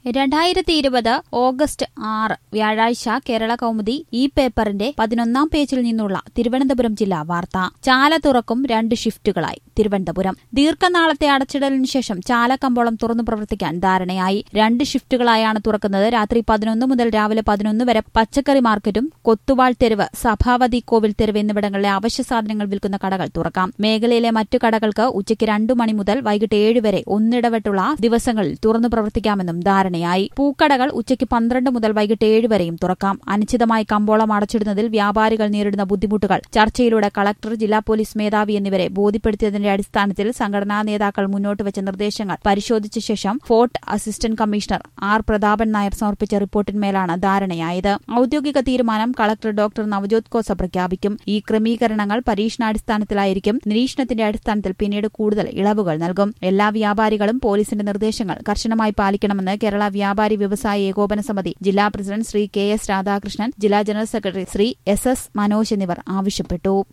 രണ്ടായിരത്തി ഇരുപത് ഓഗസ്റ്റ് ആറ് വ്യാഴാഴ്ച കേരള കൗമുദി ഈ പേപ്പറിന്റെ പതിനൊന്നാം പേജിൽ നിന്നുള്ള തിരുവനന്തപുരം ജില്ലാ വാർത്ത ചാല തുറക്കും രണ്ട് ഷിഫ്റ്റുകളായി തിരുവനന്തപുരം ദീർഘനാളത്തെ അടച്ചിടലിനു ശേഷം ചാല കമ്പോളം തുറന്നു പ്രവർത്തിക്കാൻ ധാരണയായി രണ്ട് ഷിഫ്റ്റുകളായാണ് തുറക്കുന്നത് രാത്രി പതിനൊന്ന് മുതൽ രാവിലെ പതിനൊന്ന് വരെ പച്ചക്കറി മാർക്കറ്റും കൊത്തുവാൾ തെരുവ് സഭാവതി കോവിൽ തെരുവ് എന്നിവിടങ്ങളിലെ അവശ്യ സാധനങ്ങൾ വിൽക്കുന്ന കടകൾ തുറക്കാം മേഖലയിലെ മറ്റു കടകൾക്ക് ഉച്ചയ്ക്ക് രണ്ടു മണി മുതൽ വൈകിട്ട് ഏഴ് വരെ ഒന്നിടവിട്ടുള്ള ദിവസങ്ങളിൽ തുറന്നു പ്രവർത്തിക്കാമെന്നും ധാരണയായി പൂക്കടകൾ ഉച്ചയ്ക്ക് പന്ത്രണ്ട് മുതൽ വൈകിട്ട് ഏഴ് വരെയും തുറക്കാം അനിശ്ചിതമായി കമ്പോളം അടച്ചിടുന്നതിൽ വ്യാപാരികൾ നേരിടുന്ന ബുദ്ധിമുട്ടുകൾ ചർച്ചയിലൂടെ കളക്ടർ ജില്ലാ പോലീസ് മേധാവി എന്നിവരെ ബോധ്യപ്പെടുത്തിയതിന്റെ അടിസ്ഥാനത്തിൽ സംഘടനാ നേതാക്കൾ മുന്നോട്ട് വെച്ച നിർദ്ദേശങ്ങൾ പരിശോധിച്ച ശേഷം fort assistant commissioner R Prathapan Nair സമർപ്പിച്ച റിപ്പോർട്ടിന്മേലാണ് ധാരണയായത് ഔദ്യോഗിക തീരുമാനം കളക്ടർ ഡോക്ടർ നവജോത് കോസ പ്രഖ്യാപിക്കും ഈ ക്രമീകരണങ്ങൾ പരീക്ഷണാടിസ്ഥാനത്തിലായിരിക്കും നിരീക്ഷണത്തിന്റെ അടിസ്ഥാനത്തിൽ പിന്നീട് കൂടുതൽ ഇളവുകൾ നൽകും എല്ലാ വ്യാപാരികളും പോലീസിന്റെ നിർദ്ദേശങ്ങൾ കർശനമായി പാലിക്കണമെന്ന് കേരള വ്യാപാരി വ്യവസായ ഏകോപന സമിതി ജില്ലാ president Shri K S Radhakrishnan ജില്ലാ general secretary Shri S S Manoj എന്നിവർ ആവശ്യപ്പെട്ടു